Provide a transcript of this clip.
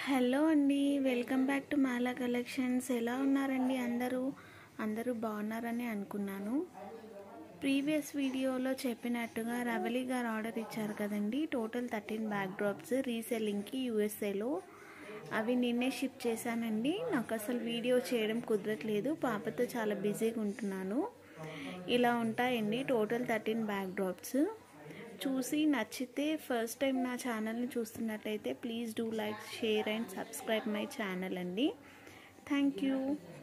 hello అండి welcome back to Mala collections ఎలా ఉన్నారండి అందరూ అందరూ బాగున్నారని అనుకున్నాను ప్రీవియస్ వీడియోలో చెప్పినట్టుగా రవలి గారు ఆర్డర్ ఇచ్చారు కదండి టోటల్ థర్టీన్ బ్యాక్ డ్రాప్స్ రీసెల్లింగ్కి యూఎస్ఏలో అవి నిన్నే షిప్ చేశానండి నాకు అసలు వీడియో చేయడం కుదరట్లేదు పాపతో చాలా బిజీగా ఉంటున్నాను ఇలా ఉంటాయండి టోటల్ థర్టీన్ బ్యాక్ డ్రాప్స్ చూసి నచ్చితే ఫస్ట్ టైం నా ఛానల్ని చూస్తున్నట్టయితే please do like share and subscribe my channel అండి థ్యాంక్ యూ